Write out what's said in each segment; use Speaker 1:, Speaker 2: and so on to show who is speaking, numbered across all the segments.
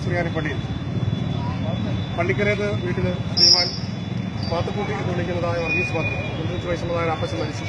Speaker 1: ശ്രീയാനിപ്പള്ളിയിൽ പള്ളിക്കരേത് വീട്ടിൽ ശ്രീമാൻ മാത്തുക്കുട്ടി എന്ന് വിളിക്കുന്നതായ വർഗീസ് മാത്യു തൊണ്ണൂറ്റി വയസ്സുള്ളതായ ഒരു അപ്പച്ചൻ മരിച്ചു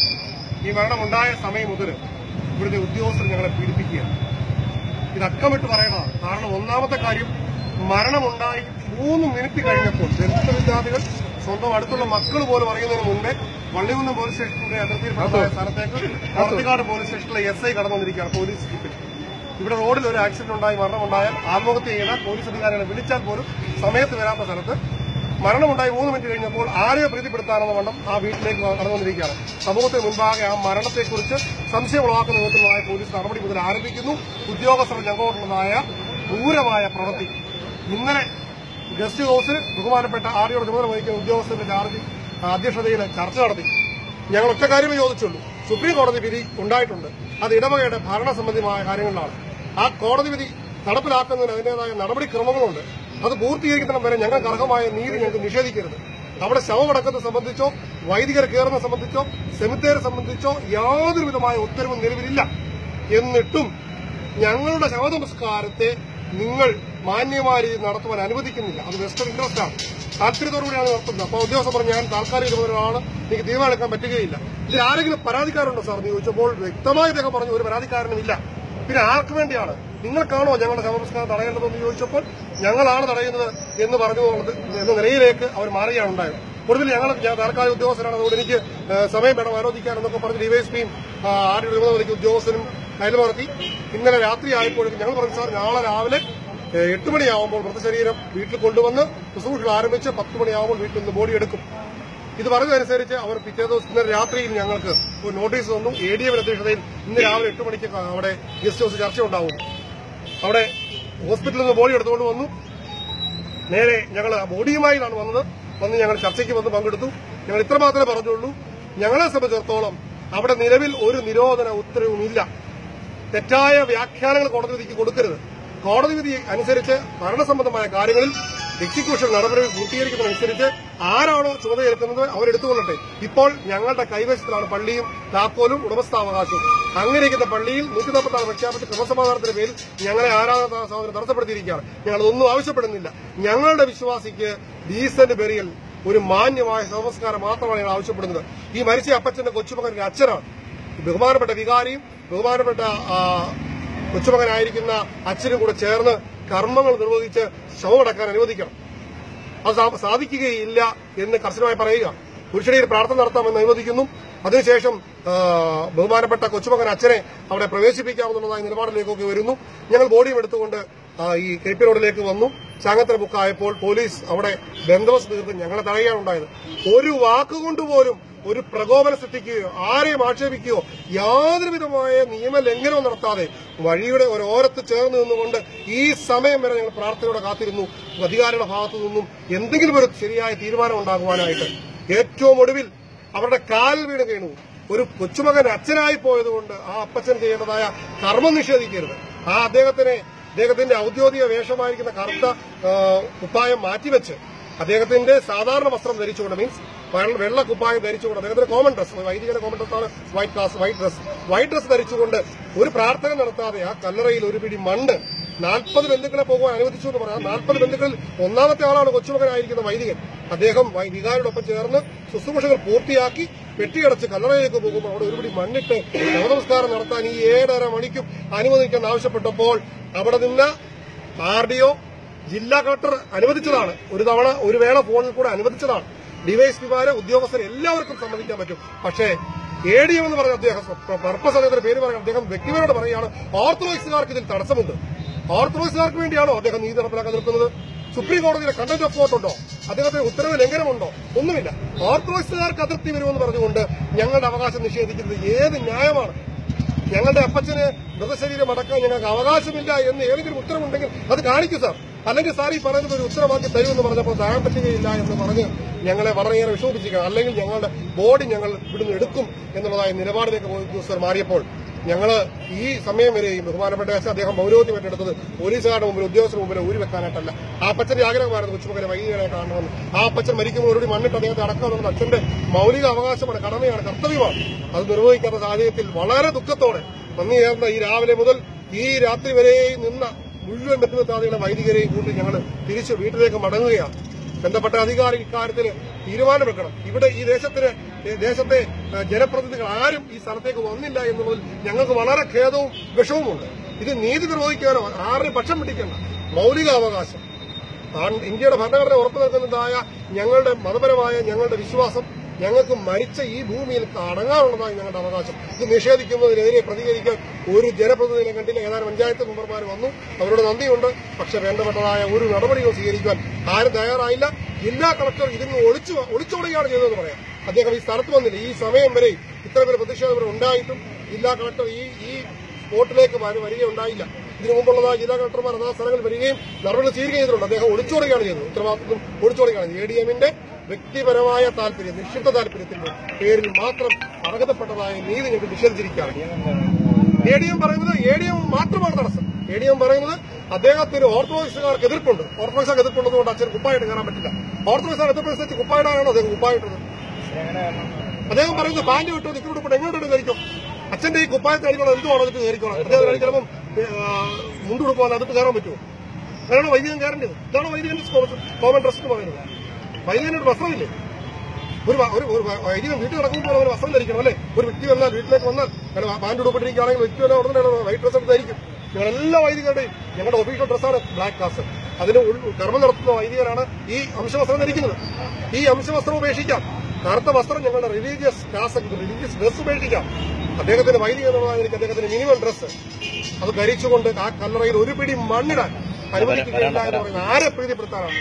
Speaker 1: ഈ മരണമുണ്ടായ സമയം മുതൽ ഇവിടുത്തെ ഉദ്യോഗസ്ഥർ ഞങ്ങളെ പീഡിപ്പിക്കുകയാണ് ഇത് അക്കമിട്ട് പറയണതാണ് കാരണം ഒന്നാമത്തെ കാര്യം മരണമുണ്ടായി മൂന്ന് മിനിറ്റ് കഴിഞ്ഞപ്പോൾ ദളിത് വിദ്യാർത്ഥികൾ സ്വന്തം അടുത്തുള്ള മക്കൾ പോലും അറിയുന്നതിന് മുമ്പേ വള്ളികുന്നം പോലീസ് സ്റ്റേഷന്റെ അതിർത്തിയിൽപ്പെട്ട സ്ഥലത്തേക്ക് പാർട്ടിക്കാട് പോലീസ് സ്റ്റേഷനിലെ എസ് ഐ കടന്നു വന്നിരിക്കുകയാണ് പോലീസ് ജീപ്പിൽ ഇവിടെ റോഡിൽ ഒരു ആക്സിഡന്റ് ഉണ്ടായി മരണമുണ്ടായാൽ ആത്മഹത്യ ചെയ്ത പോലീസ് അധികാരികളെ വിളിച്ചാൽ പോലും സമയത്ത് വരാത്ത സ്ഥലത്ത് മരണമുണ്ടായി മൂന്ന് മിനിറ്റ് കഴിഞ്ഞപ്പോൾ ആരെയോ പ്രീതിപ്പെടുത്താനെന്ന വണ്ണം ആ വീട്ടിലേക്ക് കടന്നു വന്നിരിക്കുകയാണ് സമൂഹത്തിന് മുൻപാകെ ആ മരണത്തെക്കുറിച്ച് സംശയം ഉളവാക്കുന്ന വിധത്തിലുള്ളതായ പോലീസ് നടപടി മുതൽ ആരംഭിക്കുന്നു ഉദ്യോഗസ്ഥർ ഞങ്ങളോടുള്ളതായ ക്രൂരമായ പ്രവൃത്തി ഇന്നലെ ഗസ്റ്റ് ഹൌസിൽ ബഹുമാനപ്പെട്ട ആർഡിയോട് ചുമതല വഹിക്കുന്ന ഉദ്യോഗസ്ഥരുടെ ചാർജ് അധ്യക്ഷതയിൽ ചർച്ച നടത്തി ഞങ്ങൾ ഒറ്റ കാര്യമേ ചോദിച്ചുള്ളൂ സുപ്രീം കോടതി വിധി ഉണ്ടായിട്ടുണ്ട് അത് ഇടവകയുടെ ഭരണ സംബന്ധമായ കാര്യങ്ങളിലാണ് ആ കോടതി വിധി നടപ്പിലാക്കുന്നതിന് അതിന്റേതായ നടപടിക്രമങ്ങളുണ്ട് അത് പൂർത്തീകരിക്കുന്ന വരെ ഞങ്ങൾക്ക് അർഹമായ നീതി ഞങ്ങൾക്ക് നിഷേധിക്കരുത് അവിടെ ശവമടക്കത്തെ സംബന്ധിച്ചോ വൈദികർ കയറുന്ന സംബന്ധിച്ചോ സെമിത്തേരെ സംബന്ധിച്ചോ യാതൊരു വിധമായ ഉത്തരവും നിലവിലില്ല എന്നിട്ടും ഞങ്ങളുടെ ശവനമസ്കാരത്തെ നിങ്ങൾ മാന്യമായ രീതിയിൽ നടത്തുവാൻ അനുവദിക്കുന്നില്ല അത് വെസ്റ്റേൺ ഇൻട്രസ്റ്റ് ആണ് താല്പര്യത്തോടുകൂടിയാണ് നടത്തുന്നത് അപ്പോൾ ഉദ്യോഗസ്ഥർ പറഞ്ഞു ഞാൻ താൽക്കാലിക ചുമതലയാണ് എനിക്ക് തീരുമാനമെടുക്കാൻ പറ്റുകയില്ല ഇതിൽ ആരെങ്കിലും പരാതിക്കാരുണ്ടോ സാർ എന്ന് ചോദിച്ചപ്പോൾ വ്യക്തമായി അദ്ദേഹം പറഞ്ഞു ഒരു പരാതിക്കാരനും ഇല്ല പിന്നെ ആർക്ക് വേണ്ടിയാണ് നിങ്ങൾക്കാണോ ഞങ്ങളുടെ ശവനമസ്കാരം തടയേണ്ടതെന്ന് ചോദിച്ചപ്പോൾ ഞങ്ങളാണ് തടയുന്നത് എന്ന് പറഞ്ഞു എന്ന നിലയിലേക്ക് അവർ മാറുകയാണ് ഉണ്ടായത് ഒടുവിൽ ഞങ്ങൾ ഞാൻ താൽക്കാലിക ഉദ്യോഗസ്ഥരാണ് അതുകൊണ്ട് എനിക്ക് ഏഹ്, സമയം വേണം ആലോചിക്കാൻ എന്നൊക്കെ പറഞ്ഞ് ഡിവൈഎസ്പിയും ആരുടെ ചുമതലയ്ക്ക് ഉദ്യോഗസ്ഥനും കൈലുമറത്തി ഇന്നലെ രാത്രി ആയപ്പോഴേക്കും ഞങ്ങൾ പറഞ്ഞു സാർ നാളെ രാവിലെ ഏഹ്, എട്ട് മണിയാവുമ്പോൾ മൃതശരീരം വീട്ടിൽ കൊണ്ടുവന്ന് ശുശ്രൂഷകൾ ആരംഭിച്ച് പത്ത് മണിയാവുമ്പോൾ വീട്ടിൽ നിന്ന് ബോഡി എടുക്കും ഇത് പറഞ്ഞതനുസരിച്ച് അവർ പിറ്റേ ദിവസം ഇന്നലെ രാത്രിയിൽ ഞങ്ങൾക്ക് ഒരു നോട്ടീസ് തന്നു എ ഡി എം അധ്യക്ഷതയിൽ ഇന്ന് രാവിലെ എട്ട് മണിക്ക് അവിടെ ഗസ്റ്റ് ഹൌസ് ചർച്ച ഉണ്ടാവും അവിടെ ഹോസ്പിറ്റലിൽ നിന്ന് ബോഡി എടുത്തുകൊണ്ട് വന്നു നേരെ ഞങ്ങൾ ആ ബോഡിയുമായിട്ടാണ് വന്നത് വന്ന് ഞങ്ങൾ ചർച്ചയ്ക്ക് വന്ന് പങ്കെടുത്തു ഞങ്ങൾ ഇത്ര മാത്രമേ പറഞ്ഞുള്ളൂ ഞങ്ങളെ സംബന്ധിച്ചിടത്തോളം അവിടെ നിലവിൽ ഒരു നിരോധന ഉത്തരവുമില്ല തെറ്റായ വ്യാഖ്യാനങ്ങൾ കോടതി വിധിക്ക് കൊടുക്കരുത് കോടതി വിധി അനുസരിച്ച് ഭരണസംബന്ധമായ കാര്യങ്ങളിൽ എക്സിക്യൂഷൻ നടപടികൾ പൂർത്തീകരിക്കുന്നതനുസരിച്ച് ആരാണോ ചുമതലയേൽക്കുന്നത് അവരെടുത്തുകൊള്ളട്ടെ ഇപ്പോൾ ഞങ്ങളുടെ കൈവശത്തിലാണ് പള്ളിയും താക്കോലും ഉടമസ്ഥാവകാശവും അങ്ങനെയിരിക്കുന്ന പള്ളിയിൽ നൂറ്റി നാൽപ്പത്തി പ്രഖ്യാപിച്ച ക്രമസമാധാനത്തിന്റെ പേരിൽ ഞങ്ങളെ ആരാധന സഹോദരൻ തടസ്സപ്പെടുത്തിയിരിക്കുകയാണ് ഞങ്ങൾ ഒന്നും ആവശ്യപ്പെടുന്നില്ല ഞങ്ങളുടെ വിശ്വാസിക്ക് ഡീസന്റ് ബെറിയൽ ഒരു മാന്യമായ സംസ്കാരം മാത്രമാണ് ഞങ്ങൾ ആവശ്യപ്പെടുന്നത് ഈ മരിച്ച അപ്പച്ചന്റെ കൊച്ചുമകന്റെ അച്ഛനാണ് ബഹുമാനപ്പെട്ട വികാരിയും ബഹുമാനപ്പെട്ട ആ, കൊച്ചുമകനായിരിക്കുന്ന അച്ഛനും കൂടെ ചേർന്ന് കർമ്മങ്ങൾ നിർവഹിച്ച് ശവമടക്കാൻ അനുവദിക്കണം അത് സാ- സാധിക്കുകയില്ല എന്ന് കർശനമായി പറയുക പുരുഷനീർ പ്രാർത്ഥന നടത്താമെന്ന് അനുവദിക്കുന്നു അതിനുശേഷം ആ, ബഹുമാനപ്പെട്ട കൊച്ചുമകൻ അച്ഛനെ അവിടെ പ്രവേശിപ്പിക്കാമെന്നുള്ളതായ നിലപാടിലേക്കൊക്കെ വരുന്നു ഞങ്ങൾ ബോഡിയും എടുത്തുകൊണ്ട് ആ, ഈ കെ പി റോഡിലേക്ക് വന്നു ചാങ്ങത്തര ബുക്കായപ്പോൾ പോലീസ് അവിടെ ബന്ദോബസ്ത് തീർത്ത് ഞങ്ങളെ തടയുകയാണ് ഉണ്ടായത് ഒരു വാക്കുകൊണ്ട് പോലും ഒരു പ്രകോപനം സൃഷ്ടിക്കുകയോ ആരെയും ആക്ഷേപിക്കുകയോ യാതൊരു വിധമായ നിയമലംഘനവും നടത്താതെ വഴിയുടെ ഒരോരത്ത് ചേർന്ന് നിന്നുകൊണ്ട് ഈ സമയം വരെ ഞങ്ങൾ പ്രാർത്ഥനയോടെ കാത്തിരുന്നു അധികാരികളുടെ ഭാഗത്തു നിന്നും എന്തെങ്കിലും ഒരു ശരിയായ തീരുമാനം ഉണ്ടാകുവാനായിട്ട് ഏറ്റവും ഒടുവിൽ അവരുടെ കാലിൽ വീണ് വീണു ഒരു കൊച്ചുമകൻ അച്ഛനായി പോയതുകൊണ്ട് ആ അപ്പച്ചൻ ചെയ്യേണ്ടതായ കർമ്മം നിഷേധിക്കരുത് ആ അദ്ദേഹത്തിനെ അദ്ദേഹത്തിന്റെ ഔദ്യോഗിക വേഷമായിരിക്കുന്ന കറുത്ത ആ, കുപ്പായം മാറ്റിവെച്ച് അദ്ദേഹത്തിന്റെ സാധാരണ വസ്ത്രം ധരിച്ചുകൊണ്ട് മീൻസ് വെള്ള കുപ്പായം ധരിച്ചുകൊണ്ട് അദ്ദേഹത്തിന്റെ കോമൺ ഡ്രസ് വൈദികന്റെ കോമൺ ഡ്രസ്സാണ് white class white dress white dress ധരിച്ചുകൊണ്ട് ഒരു പ്രാർത്ഥന നടത്താതെ ആ കല്ലറയിൽ ഒരു പിടി മണ്ണ് നാൽപ്പത് ബന്ധുക്കളെ പോകുവാൻ അനുവദിച്ചു എന്ന് പറയാം നാൽപ്പത് ബന്ധുക്കളിൽ ഒന്നാമത്തെ ആളാണ് കൊച്ചുമകനായിരിക്കുന്ന വൈദികൻ അദ്ദേഹം വൈ- വികാരിയോടൊപ്പം ചേർന്ന് ശുശ്രൂഷകൾ പൂർത്തിയാക്കി പെട്ടിയടച്ച് കല്ലറയിലേക്ക് പോകുമ്പോൾ അവിടെ ഒരുപിടി മണ്ണിട്ട് നവനമസ്കാരം നടത്താൻ ഈ ഏഴര മണിക്കും അനുവദിക്കാൻ ആവശ്യപ്പെട്ടപ്പോൾ അവിടെ നിന്ന് ആർ ഡി ഒ ജില്ലാ കളക്ടർ അനുവദിച്ചതാണ് ഒരു തവണ ഒരു വേള ഫോണിൽ കൂടെ അനുവദിച്ചതാണ് ഡിവൈഎസ്പിമാരെ ഉദ്യോഗസ്ഥർ എല്ലാവർക്കും സമ്മതിക്കാൻ പറ്റും പക്ഷേ എ ഡി എം എന്ന് പറഞ്ഞ അദ്ദേഹം പർപ്പസ് അദ്ദേഹത്തിന്റെ പേര് പറയാം അദ്ദേഹം വ്യക്തിപരമായിട്ട് പറയുകയാണ് ഓർത്തഡോക്സുകാർക്ക് ഇതിൽ തടസ്സമുണ്ട് ഓർത്തഡോക്സുകാർക്ക് വേണ്ടിയാണോ അദ്ദേഹം നീതി നടപ്പിലാക്കാൻ നിൽക്കുന്നത് സുപ്രീം കോടതിയിലെ കണ്ടന്റ് ഓഫ് കോർട്ട് ഉണ്ടോ അദ്ദേഹത്തിന് ഉത്തരവ് ലംഘനമുണ്ടോ ഒന്നുമില്ല ഓർത്തഡോക്സുകാർക്ക് അതിർത്തി വരുമെന്ന് പറഞ്ഞുകൊണ്ട് ഞങ്ങളുടെ അവകാശം നിഷേധിക്കുന്നത് ഏത് ന്യായമാണ് ഞങ്ങളുടെ അപ്പച്ചന് മൃതശരീരം അടക്കാൻ ഞങ്ങൾക്ക് അവകാശമില്ല എന്ന് ഏതെങ്കിലും ഉത്തരവുണ്ടെങ്കിൽ അത് കാണിക്കൂ സാർ അല്ലെങ്കിൽ സാർ ഈ പറയുന്നത് ഒരു ഉത്തരവാക്കി തരുമെന്ന് പറഞ്ഞപ്പോൾ തരാൻ പറ്റുകയില്ല എന്ന് പറഞ്ഞ് ഞങ്ങളെ വളരെയേറെ വിഷമിപ്പിച്ചിരിക്കണം അല്ലെങ്കിൽ ഞങ്ങളുടെ ബോഡി ഞങ്ങൾ ഇവിടുന്ന് എടുക്കും എന്നുള്ളതായ നിലപാടിലേക്ക് ഉദ്യോഗസ്ഥർ മാറിയപ്പോൾ ഞങ്ങള് ഈ സമയം വരെയും ബഹുമാനപ്പെട്ട എസ് അദ്ദേഹം പൗരോഹിത്യം ഏറ്റെടുത്തത് പോലീസുകാരുടെ മുമ്പിൽ ഉദ്യോഗസ്ഥരുടെ മുമ്പിൽ ഊരി വെക്കാനായിട്ടല്ല ആ അപ്പച്ചന്റെ ആഗ്രഹമായിരുന്നു കൊച്ചുമകനെ വൈകികളെ കാണണമെന്ന് ആ അപ്പച്ചൻ മരിക്കുമ്പോൾ ഒരു മണ്ണിട്ട് അദ്ദേഹത്തെ അടക്കണമെന്ന് അച്ഛന്റെ മൗലിക അവകാശമാണ് കടമയാണ് കർത്തവ്യമാണ് അത് നിർവഹിക്കാത്ത സാഹചര്യത്തിൽ വളരെ ദുഃഖത്തോടെ നന്ദി ചേർന്ന ഈ രാവിലെ മുതൽ ഈ രാത്രി വരെയും നിന്ന മുഴുവൻ ബന്ധുമിത്താദികളെ വൈദികരെയും കൂട്ടി ഞങ്ങൾ തിരിച്ച് വീട്ടിലേക്ക് മടങ്ങുകയാണ് ബന്ധപ്പെട്ട അധികാരി ഇക്കാര്യത്തിൽ തീരുമാനമെടുക്കണം ഇവിടെ ഈ ദേശത്തിന് ദേശത്തെ ഏഹ്, ജനപ്രതിനിധികൾ ആരും ഈ സ്ഥലത്തേക്ക് വന്നില്ല എന്നുള്ളതിൽ ഞങ്ങൾക്ക് വളരെ ഖേദവും വിഷവുമുണ്ട് ഇത് നീതി നിർവഹിക്കാനോ ആരുടെയും പക്ഷം പിടിക്കേണ്ട മൗലിക അവകാശം ആ- ഇന്ത്യയുടെ ഭരണഘടന ഉറപ്പു നൽകുന്നതായ ഞങ്ങളുടെ മതപരമായ ഞങ്ങളുടെ വിശ്വാസം ഞങ്ങൾക്ക് മരിച്ച ഈ ഭൂമിയിൽ അടങ്ങാനുള്ളതായ ഞങ്ങളുടെ അവകാശം ഇത് നിഷേധിക്കുന്നതിനെതിരെ പ്രതികരിക്കാൻ ഒരു ജനപ്രതിനിധിയെ കണ്ടില്ല ഏതാനും പഞ്ചായത്ത് മെമ്പർമാർ വന്നു അവരോട് നന്ദിയുണ്ട് പക്ഷെ വേണ്ടപ്പെട്ടതായ ഒരു നടപടികളും സ്വീകരിക്കാൻ ആരും തയ്യാറായില്ല ജില്ലാ കളക്ടർ ഇതിന് ഒളിച്ചു ഒളിച്ചോടുകയാണ് ചെയ്തതെന്ന് പറയാം അദ്ദേഹം ഈ സ്ഥലത്ത് വന്നില്ല ഈ സമയം വരെ ഇത്ര പേര് പ്രതിഷേധം ഇവിടെ ഉണ്ടായിട്ടും ജില്ലാ കളക്ടർ ഈ ഈ സ്പോട്ടിലേക്ക് വര- വരികയുണ്ടായില്ല ഇതിനു മുമ്പുള്ളതായ ജില്ലാ കളക്ടർമാർ അതാ സ്ഥലങ്ങളിൽ വരികയും നടപടി സ്വീകരിക്കുകയും ചെയ്തിട്ടുണ്ട് അദ്ദേഹം ഒളിച്ചോടുകയാണ് ചെയ്തത് ഉത്തരവാദിത്വം ഒളിച്ചോടുകയാണ് എ ഡി എമ്മിന്റെ വ്യക്തിപരമായ താല്പര്യം നിക്ഷിപ്ത താല്പര്യത്തിന്റെ പേരിൽ മാത്രം അർഹതപ്പെട്ടതായ നീതി ഞങ്ങൾക്ക് നിഷേധിച്ചിരിക്കുകയാണ് എ ഡി എം പറയുന്നത് എ ഡി എം മാത്രമാണ് തടസ്സം എ ഡി എം പറയുന്നത് അദ്ദേഹത്തിന് ഓർത്തഡോക്സുകാർക്ക് എതിർപ്പുണ്ട് ഓർത്തഡോക്സുകാർക്ക് എതിർപ്പുള്ളതുകൊണ്ട് അച്ഛൻ കുപ്പായിട്ട് കയറാൻ പറ്റില്ല ഓർത്തഡോക്സുകാർ എതിർപ്പനുസരിച്ച് കുപ്പായിടാനാണോ അദ്ദേഹം കുപ്പായിട്ടത് അദ്ദേഹം പറയുന്നത് പാന്റ് വിട്ടു നിൽക്കുന്നുണ്ട് എങ്ങോട്ട് ധരിക്കും അച്ഛന്റെ ഈ കുപ്പായത്തെ അടിക്കണം എന്തുവാണോ അതിട്ട് കയറിക്കോളാം അദ്ദേഹം അടി ചിലപ്പം മുണ്ടുകൊടുക്കാൻ അതിട്ട് കയറാൻ പറ്റുമോ അതാണ് വൈദികൻ കയറേണ്ടത് ഇതാണ് വൈദികന്റെ കോമൺ ഡ്രസ് എന്ന് പറയുന്നത് വൈദികന് ഒരു വസ്ത്രമില്ലേ ഒരു വ- ഒരു ഒരു വ- വൈദികൻ വീട്ടിൽ നടക്കുമ്പോൾ അവർ വസ്ത്രം ധരിക്കണം അല്ലേ ഒരു വ്യക്തി വന്നാൽ വീട്ടിലേക്ക് വന്നാൽ അല്ല പാന്റ് ഉടുപ്പിട്ടിരിക്കുകയാണെങ്കിൽ വ്യക്തി വന്നാൽ ഉടനെ വൈറ്റ് ഡ്രസ് എടുത്ത് ധരിക്കും ഞങ്ങൾ എല്ലാ വൈദികരുടെയും ഞങ്ങളുടെ ഒഫീഷ്യൽ ഡ്രസ്സാണ് ബ്ലാക്ക് കാസ്റ്റ് അതിന് ഉൾ- കർമ്മം നടത്തുന്ന വൈദികരാണ് ഈ അംശവസ്ത്രം ധരിക്കുന്നത് ഈ അംശവസ്ത്രം ഉപേക്ഷിക്കാം കറുത്ത വസ്ത്രം ഞങ്ങളുടെ റിലീജിയസ് കാസറ്റ് റിലീജിയസ് ഡ്രസ് ഉപേക്ഷിക്കാം അദ്ദേഹത്തിന്റെ വൈദിക എന്നുള്ളതായിരിക്കും അദ്ദേഹത്തിന്റെ മിനിമം ഡ്രസ് അത് ധരിച്ചുകൊണ്ട് ആ കല്ലറയിൽ ഒരു പിടി മണ്ണിടാൻ അനുവദിക്കുകയില്ല എന്ന് പറയുന്നത് ആരെ പ്രീതിപ്പെടുത്താനാണ്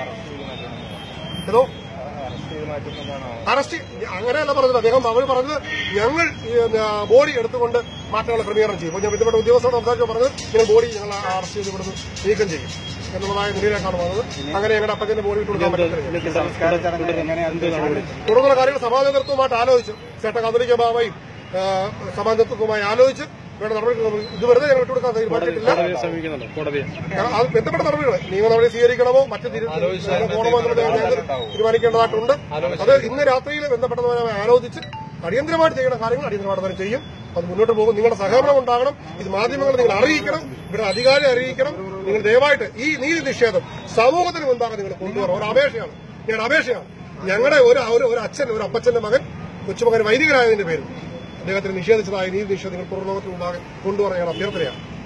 Speaker 1: ഏതോ അറസ്റ്റ് അങ്ങനെയല്ല പറഞ്ഞത് അദ്ദേഹം അവർ പറഞ്ഞത് ഞങ്ങൾ ഈ, ആ, ബോഡി എടുത്തുകൊണ്ട് മാറ്റാനുള്ള ക്രമീകരണം ചെയ്യും അപ്പോൾ ഞാൻ ബന്ധപ്പെട്ട ഉദ്യോഗസ്ഥരോട് സംസാരിച്ചപ്പോൾ പറഞ്ഞത് നിങ്ങൾ ബോഡി ഞങ്ങൾ അറസ്റ്റ് ചെയ്ത് ഇവിടുന്ന് നീക്കം ചെയ്യും എന്നുള്ളതായ നിലയിലേക്കാണ് വന്നത് അങ്ങനെ ഞങ്ങളുടെ അപ്പച്ചന്റെ ബോഡി വിട്ടു കൊടുക്കാൻ പറ്റത്തില്ല
Speaker 2: സംസ്കാര ചടങ്ങ് എങ്ങനെയാണ്
Speaker 1: തുടർന്നുള്ള കാര്യങ്ങൾ സഭാ നേതൃത്വമായിട്ട് ആലോചിച്ചു ചേട്ട കത്തോലിക്ക ബാബയും ആ, സഭാ നേതൃത്വവുമായി ആലോചിച്ച് വേണ്ട നടപടി ഇത് വെറുതെ ഞങ്ങൾ വിട്ടുകൊടുക്കാൻ തീരുമാനിച്ചിട്ടില്ല
Speaker 3: സമീപിക്കുന്നുണ്ട് കോടതിയെ
Speaker 1: ഞങ്ങൾ അത് ബന്ധപ്പെട്ട നടപടികൾ നിയമ നടപടി സ്വീകരിക്കണമോ മറ്റു തിരു- പോകണമോ എന്നുള്ളത് ഞങ്ങൾ തീരുമാനിക്കേണ്ടതായിട്ടുണ്ട് അത് ഇന്ന് രാത്രിയിൽ ബന്ധപ്പെട്ടവരുമായി ആലോചിച്ച് അടിയന്തരമായിട്ട് ചെയ്യേണ്ട കാര്യങ്ങൾ അടിയന്തരമായിട്ട് തന്നെ ചെയ്യും അത് മുന്നോട്ട് പോകും നിങ്ങളുടെ സഹകരണം ഉണ്ടാകണം ഇത് മാധ്യമങ്ങൾ നിങ്ങൾ അറിയിക്കണം ഇവിടെ അധികാരി അറിയിക്കണം നിങ്ങൾ ദയവായിട്ട് ഈ നീതി നിഷേധം സമൂഹത്തിന് മുൻപാകെ നിങ്ങൾ കൊണ്ടുവരണം ഒരു അപേക്ഷയാണ് ഞങ്ങളുടെ അപേക്ഷയാണ് ഞങ്ങളുടെ ഒരു ഒരു- ഒരു അച്ഛൻ ഒരു അപ്പച്ചന്റെ മകൻ കൊച്ചുമകൻ വൈദികരായതിന്റെ പേരിൽ അദ്ദേഹത്തിന് നിഷേധിച്ചതായ നീതി നിഷേധങ്ങൾ പുറലോകത്തിന് മുമ്പാകെ കൊണ്ടുവരാൻ അഭ്യർത്ഥനയാണ്